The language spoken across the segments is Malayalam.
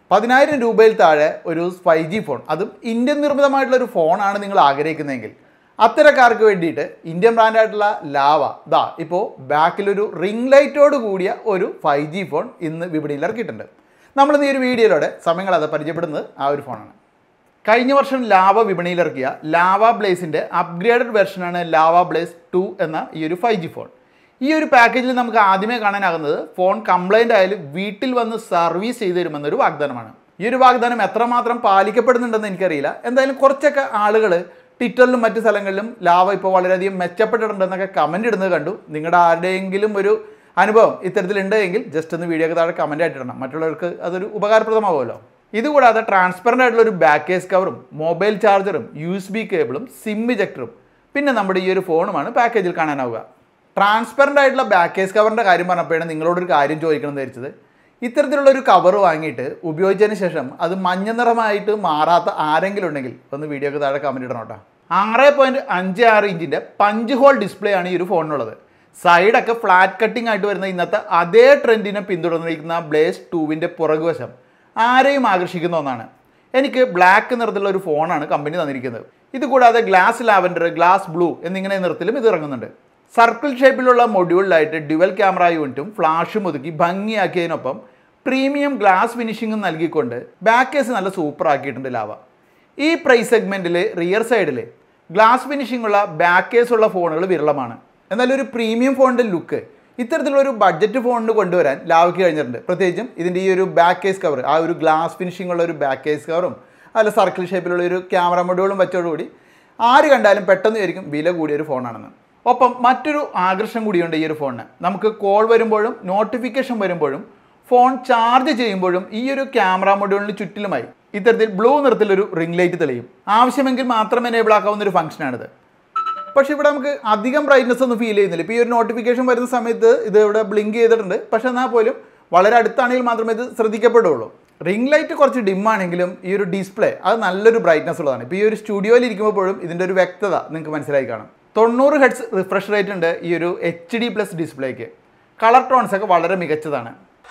പതിനായിരം രൂപയിൽ താഴെ ഒരു ഫൈവ് ജി ഫോൺ അതും ഇന്ത്യൻ നിർമ്മിതമായിട്ടുള്ള ഒരു ഫോണാണ് നിങ്ങൾ ആഗ്രഹിക്കുന്നതെങ്കിൽ അത്തരക്കാർക്ക് വേണ്ടിയിട്ട് ഇന്ത്യൻ ബ്രാൻഡായിട്ടുള്ള ലാവ ദാ ഇപ്പോൾ ബാക്കിലൊരു റിംഗ് ലൈറ്റോട് കൂടിയ ഒരു ഫൈവ് ജി ഫോൺ ഇന്ന് വിപണിയിൽ ഇറക്കിയിട്ടുണ്ട് നമ്മൾ ഈ ഒരു വീഡിയോയിലൂടെ സമയങ്ങളത് പരിചയപ്പെടുന്നത് ആ ഒരു ഫോണാണ് കഴിഞ്ഞ വർഷം ലാവ വിപണിയിലിറക്കിയ ലാവ ബ്ലേസിൻ്റെ അപ്ഗ്രേഡഡ് വെർഷനാണ് ലാവ ബ്ലേസ് ടു എന്ന ഈ ഒരു ഫൈവ് ജി ഫോൺ ഈ ഒരു പാക്കേജിൽ നമുക്ക് ആദ്യമേ കാണാനാകുന്നത് ഫോൺ കംപ്ലൈൻ്റ് ആയാലും വീട്ടിൽ വന്ന് സർവീസ് ചെയ്തു തരുമെന്നൊരു വാഗ്ദാനമാണ് ഈ ഒരു വാഗ്ദാനം എത്രമാത്രം പാലിക്കപ്പെടുന്നുണ്ടെന്ന് എനിക്കറിയില്ല എന്തായാലും കുറച്ചൊക്കെ ആളുകൾ ട്വിറ്ററിലും മറ്റു സ്ഥലങ്ങളിലും ലാവ ഇപ്പോൾ വളരെയധികം മെച്ചപ്പെട്ടിട്ടുണ്ടെന്നൊക്കെ കമൻ്റ് ഇടുന്നത് കണ്ടു നിങ്ങളുടെ ആരുടെയെങ്കിലും ഒരു അനുഭവം ഇത്തരത്തിലുണ്ട് എങ്കിൽ ജസ്റ്റ് ഒന്ന് വീഡിയോക്ക് താഴെ കമൻ്റ് ആയിട്ടിടണം മറ്റുള്ളവർക്ക് അതൊരു ഉപകാരപ്രദമാവുമല്ലോ ഇതുകൂടാതെ ട്രാൻസ്പെറൻ്റ് ആയിട്ടുള്ള ഒരു ബാക്ക് കേസ് കവറും മൊബൈൽ ചാർജറും യു എസ് ബി കേബിളും സിം ഇജക്ടറും പിന്നെ നമ്മുടെ ഈ ഒരു ഫോണുമാണ് പാക്കേജിൽ കാണാനാവുക ട്രാൻസ്പെറൻ്റ് ആയിട്ടുള്ള ബാക്ക് കേസ് കവറിൻ്റെ കാര്യം പറഞ്ഞപ്പോഴാണ് നിങ്ങളോടൊരു കാര്യം ചോദിക്കണം എന്ന് ധരിച്ചത് ഇത്തരത്തിലുള്ള ഒരു കവർ വാങ്ങിയിട്ട് ഉപയോഗിച്ചതിന് ശേഷം അത് മഞ്ഞ നിറമായിട്ട് മാറാത്ത ആരെങ്കിലും ഉണ്ടെങ്കിൽ ഒന്ന് വീഡിയോക്ക് താഴെ കമൻറ്റ് ഇടണം കേട്ടോ ആറ് പോയിൻറ്റ് അഞ്ച് ആറ് ഇഞ്ചിൻ്റെ പഞ്ച് ഹോൾ ഡിസ്പ്ലേ ആണ് ഈ ഒരു ഫോണിനുള്ളത് സൈഡൊക്കെ ഫ്ലാറ്റ് കട്ടിംഗ് ആയിട്ട് വരുന്ന ഇന്നത്തെ അതേ ട്രെൻഡിനെ പിന്തുടർന്നിരിക്കുന്ന ബ്ലേസ് ടൂവിൻ്റെ പുറകുവശം ആരെയും ആകർഷിക്കുന്ന ഒന്നാണ് എനിക്ക് ബ്ലാക്ക് നിറത്തിലുള്ള ഒരു ഫോണാണ് കമ്പനി തന്നിരിക്കുന്നത് ഇതുകൂടാതെ ഗ്ലാസ് ലാവൻഡർ ഗ്ലാസ് ബ്ലൂ എന്നിങ്ങനെ നിറത്തിലും ഇത് ഇറങ്ങുന്നുണ്ട് സർക്കിൾ ഷേപ്പിലുള്ള മൊഡ്യൂളിലായിട്ട് ഡ്യുവൽ ക്യാമറ യൂണിറ്റും ഫ്ലാഷും ഒതുക്കി ഭംഗിയാക്കിയതിനൊപ്പം പ്രീമിയം ഗ്ലാസ് ഫിനിഷിങ്ങും നൽകിക്കൊണ്ട് ബാക്ക് കേസ് നല്ല സൂപ്പർ ആക്കിയിട്ടുണ്ട് ലാവ ഈ പ്രൈസ് സെഗ്മെൻറ്റിൽ റിയർ സൈഡിൽ ഗ്ലാസ് ഫിനിഷിംഗ് ഉള്ള ബാക്ക് കേസ് ഉള്ള ഫോണുകൾ വിരളമാണ് എന്നാൽ ഒരു പ്രീമിയം ഫോണിൻ്റെ ലുക്ക് ഇത്തരത്തിലുള്ള ഒരു ബഡ്ജറ്റ് ഫോണിന് കൊണ്ടുവരാൻ ലാവയ്ക്ക് കഴിഞ്ഞിട്ടുണ്ട് പ്രത്യേകിച്ചും ഇതിൻ്റെ ഈ ഒരു ബാക്ക് കേസ് കവർ ആ ഒരു ഗ്ലാസ് ഫിനിഷിംഗ് ഉള്ള ഒരു ബാക്ക് കേസ് കവറും അല്ല സർക്കിൾ ഷേപ്പിലുള്ള ഒരു ക്യാമറ മൊഡ്യൂളും വെച്ചോടുകൂടി ആര് കണ്ടാലും പെട്ടെന്ന് വിചാരിക്കും വില കൂടിയ ഒരു ഫോണാണെന്ന് ഒപ്പം മറ്റൊരു ആകർഷണം കൂടിയുണ്ട് ഈ ഒരു ഫോണിന് നമുക്ക് കോൾ വരുമ്പോഴും നോട്ടിഫിക്കേഷൻ വരുമ്പോഴും ഫോൺ ചാർജ് ചെയ്യുമ്പോഴും ഈ ഒരു ക്യാമറ മൊഡ്യൂളിന് ചുറ്റിലുമായി ഇത്തരത്തിൽ ബ്ലൂ നിറത്തിലൊരു റിംഗ് ലൈറ്റ് തെളിയും ആവശ്യമെങ്കിൽ മാത്രം എനേബിൾ ആക്കാവുന്ന ഒരു ഫംഗ്ഷനാണിത് പക്ഷേ ഇവിടെ നമുക്ക് അധികം ബ്രൈറ്റ്നസ് ഒന്നും ഫീൽ ചെയ്യുന്നില്ല ഇപ്പോൾ ഈ ഒരു നോട്ടിഫിക്കേഷൻ വരുന്ന സമയത്ത് ഇത് ഇവിടെ ബ്ലിങ്ക് ചെയ്തിട്ടുണ്ട് പക്ഷേ എന്നാൽ പോലും വളരെ അടുത്താണെങ്കിൽ മാത്രമേ ഇത് ശ്രദ്ധിക്കപ്പെടുള്ളൂ റിംഗ് ലൈറ്റ് കുറച്ച് dim ആണെങ്കിലും ഈ ഒരു ഡിസ്പ്ലേ അത് നല്ലൊരു ബ്രൈറ്റ്നസ് ഉള്ളതാണ് ഇപ്പോൾ ഈ ഒരു സ്റ്റുഡിയോയിൽ ഇരിക്കുമ്പോഴും ഇതിൻ്റെ ഒരു വ്യക്തത നിങ്ങൾക്ക് മനസ്സിലായി കാണും തൊണ്ണൂറ് ഹെഡ്സ് റിഫ്രഷ് റേറ്റ് ഉണ്ട് ഈ ഒരു എച്ച് ഡി പ്ലസ് ഡിസ്പ്ലേക്ക് കളർ ടോൺസ് ഒക്കെ വളരെ മികച്ചതാണ്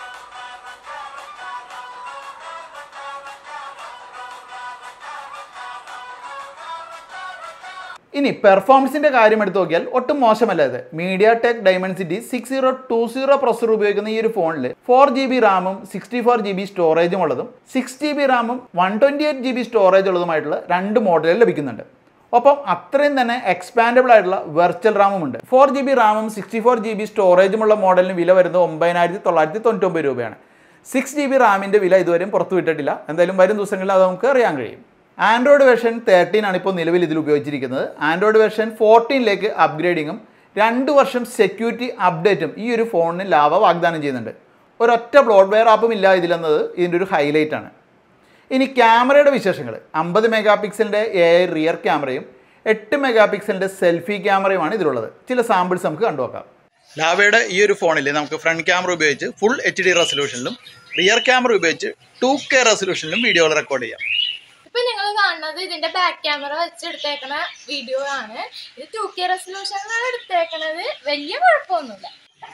ഇനി പെർഫോമൻസിന്റെ കാര്യം എടുത്ത് നോക്കിയാൽ ഒട്ടും മോശമല്ല ഇത് MediaTek Dimensity six zero two zero processor ഉപയോഗിക്കുന്ന ഈ ഒരു ഫോണിൽ ഫോർ ജി ബി റാമും സിക്സ്റ്റി ഫോർ ജി ബി സ്റ്റോറേജും ഉള്ളതും സിക്സ് ജി ബി റാമും one twenty eight G B സ്റ്റോറേജ് ഉള്ളതുമായിട്ടുള്ള രണ്ട് മോഡലുകൾ ലഭിക്കുന്നുണ്ട് ഒപ്പം അത്രയും തന്നെ എക്സ്പാൻഡബിൾ ആയിട്ടുള്ള വെർച്വൽ റാമും ഉണ്ട് ഫോർ ജി ബി റാമും സിക്സ്റ്റി ഫോർ ജി ബി സ്റ്റോറേജുമുള്ള മോഡലിന് വില വരുന്നത് ഒമ്പതിനായിരത്തി തൊള്ളായിരത്തി തൊണ്ണൂറ്റൊമ്പത് രൂപയാണ് സിക്സ് ജി ബി റാമിൻ്റെ വില ഇതുവരെയും പുറത്തു വിട്ടിട്ടില്ല എന്തായാലും വരും ദിവസങ്ങളിൽ അത് നമുക്ക് അറിയാൻ കഴിയും ആൻഡ്രോയിഡ് വെർഷൻ തേർട്ടീൻ ആണ് ഇപ്പോൾ നിലവിൽ ഇതിൽ ഉപയോഗിച്ചിരിക്കുന്നത് ആൻഡ്രോയിഡ് വെർഷൻ ഫോർട്ടീനിലേക്ക് അപ്ഗ്രേഡിങ്ങും രണ്ട് വർഷം സെക്യൂരിറ്റി അപ്ഡേറ്റും ഈ ഒരു ഫോണിന് ലാഭ വാഗ്ദാനം ചെയ്യുന്നുണ്ട് ഒരൊറ്റ ബ്ലോഡ്വെയർ ആപ്പും ഇല്ല ഇതിലെന്നത് ഇതിൻ്റെ ഒരു ഹൈലൈറ്റ് ആണ് ഇനി ക്യാമറയുടെ വിശേഷങ്ങൾ അമ്പത് മെഗാ പിക്സലിൻ്റെ എ റിയർ ക്യാമറയും എട്ട് മെഗാ പിക്സലിൻ്റെ സെൽഫി ക്യാമറയുമാണ് ഇതിലുള്ളത് ചില സാമ്പിൾസ് നമുക്ക് കണ്ടുനോക്കാം ലാവയുടെ ഈ ഒരു ഫോണിൽ നമുക്ക് ഫ്രണ്ട് ക്യാമറ ഉപയോഗിച്ച് ഫുൾ എച്ച് ഡി റെസൊല്യൂഷനിലും റിയർ ക്യാമറ ഉപയോഗിച്ച് ടു കെ റെസൊല്യൂഷനിലും വീഡിയോകൾ റെക്കോർഡ് ചെയ്യാം ഇപ്പൊ നിങ്ങൾ കാണുന്നത് ഇതിന്റെ ബാക്ക് ക്യാമറ വെച്ച് എടുത്തേക്കണ വീഡിയോ ആണ് ഇത് ടു കെ റെസൊല്യൂഷനിലാണ് എടുത്തേക്കണത് വലിയ കുഴപ്പമൊന്നുമില്ല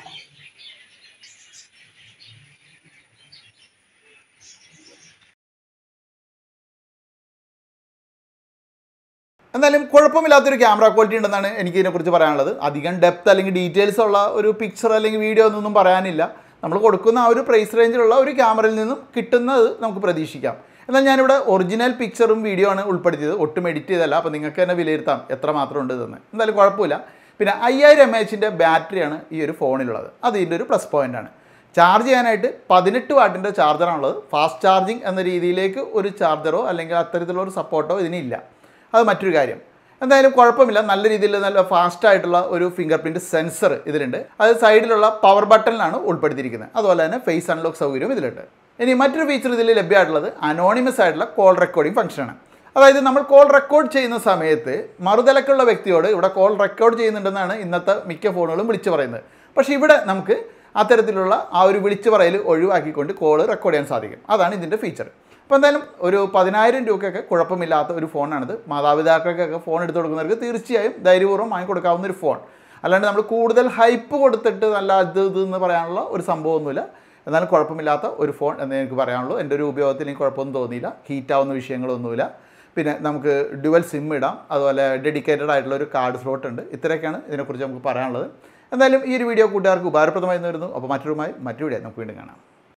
എന്നാലും കുഴപ്പമില്ലാത്തൊരു ക്യാമറ ക്വാളിറ്റി ഉണ്ടെന്നാണ് എനിക്ക് ഇതിനെക്കുറിച്ച് പറയാനുള്ളത് അധികം ഡെപ്ത് അല്ലെങ്കിൽ ഡീറ്റെയിൽസ് ഉള്ള ഒരു പിക്ചർ അല്ലെങ്കിൽ വീഡിയോ ഒന്നും പറയാനില്ല നമ്മൾ കൊടുക്കുന്ന ആ ഒരു പ്രൈസ് റേഞ്ചിലുള്ള ഒരു ക്യാമറയിൽ നിന്നും കിട്ടുന്നത് നമുക്ക് പ്രതീക്ഷിക്കാം എന്നാൽ ഞാനിവിടെ ഒറിജിനൽ പിക്ചറും വീഡിയോ ആണ് ഉൾപ്പെടുത്തിയത് ഒട്ടും എഡിറ്റ് ചെയ്തല്ല അപ്പോൾ നിങ്ങൾക്ക് തന്നെ വിലയിരുത്താം എത്ര മാത്രം ഉണ്ട് ഇതെന്ന് എന്തായാലും കുഴപ്പമില്ല പിന്നെ അയ്യായിരം എം എച്ചിൻ്റെ ബാറ്ററിയാണ് ഈ ഒരു ഫോണിലുള്ളത് അത് ഇതിൻ്റെ ഒരു പ്ലസ് പോയിൻ്റ് ആണ് ചാർജ് ചെയ്യാനായിട്ട് പതിനെട്ട് വാട്ടിൻ്റെ ചാർജറാണുള്ളത് ഫാസ്റ്റ് ചാർജിങ് എന്ന രീതിയിലേക്ക് ഒരു ചാർജറോ അല്ലെങ്കിൽ അത്തരത്തിലുള്ള ഒരു സപ്പോർട്ടോ ഇതിനില്ല അത് മറ്റൊരു കാര്യം എന്തായാലും കുഴപ്പമില്ല നല്ല രീതിയിൽ നല്ല ഫാസ്റ്റ് ആയിട്ടുള്ള ഒരു ഫിംഗർ പ്രിൻറ്റ് സെൻസർ ഇതിലുണ്ട് അത് സൈഡിലുള്ള പവർ ബട്ടണിലാണ് ഉൾപ്പെടുത്തിയിരിക്കുന്നത് അതുപോലെ തന്നെ ഫേസ് അൺലോക്ക് സൗകര്യവും ഇതിലുണ്ട് ഇനി മറ്റൊരു ഫീച്ചർ ഇതിൽ ലഭ്യമായിട്ടുള്ളത് അനോണിമസ് ആയിട്ടുള്ള കോൾ റെക്കോർഡിംഗ് ഫംഗ്ഷനാണ് അതായത് നമ്മൾ കോൾ റെക്കോർഡ് ചെയ്യുന്ന സമയത്ത് മറുതലക്കുള്ള വ്യക്തിയോട് ഇവിടെ കോൾ റെക്കോർഡ് ചെയ്യുന്നുണ്ടെന്നാണ് ഇന്നത്തെ മിക്ക ഫോണുകളും വിളിച്ചു പറയുന്നത് പക്ഷേ ഇവിടെ നമുക്ക് അത്തരത്തിലുള്ള ആ ഒരു വിളിച്ചു പറയൽ ഒഴിവാക്കിക്കൊണ്ട് കോൾ റെക്കോർഡ് ചെയ്യാൻ സാധിക്കും അതാണ് ഇതിൻ്റെ ഫീച്ചർ അപ്പോൾ എന്തായാലും ഒരു പതിനായിരം രൂപയ്ക്കൊക്കെ കുഴപ്പമില്ലാത്ത ഒരു ഫോണാണിത് മാതാപിതാക്കൾക്കൊക്കെ ഫോൺ എടുത്ത് കൊടുക്കുന്നവർക്ക് തീർച്ചയായും ധൈര്യപൂർവ്വം വാങ്ങിക്കൊടുക്കാവുന്ന ഒരു ഫോൺ അല്ലാണ്ട് നമ്മൾ കൂടുതൽ ഹൈപ്പ് കൊടുത്തിട്ട് നല്ല അത് ഇത് എന്ന് പറയാനുള്ള ഒരു സംഭവമൊന്നുമില്ല എന്നാലും കുഴപ്പമില്ലാത്ത ഒരു ഫോൺ എന്ന് എനിക്ക് പറയാനുള്ളൂ എൻ്റെ ഒരു ഉപയോഗത്തിൽ എനിക്ക് കുഴപ്പമൊന്നും തോന്നിയില്ല ഹീറ്റാവുന്ന വിഷയങ്ങളൊന്നുമില്ല പിന്നെ നമുക്ക് ഡുവൽ സിം ഇടാം അതുപോലെ ഡെഡിക്കേറ്റഡ് ആയിട്ടുള്ള ഒരു കാർഡ് സ്ലോട്ട് ഉണ്ട് ഇത്രയൊക്കെയാണ് ഇതിനെക്കുറിച്ച് നമുക്ക് പറയാനുള്ളത് എന്തായാലും ഈ ഒരു വീഡിയോ കൂട്ടുകാർക്ക് ഉപകാരപ്രദമായി വരുന്നു അപ്പോൾ മറ്റൊരുമായി മറ്റു വീഡിയോ നമുക്ക് വീണ്ടും കാണാം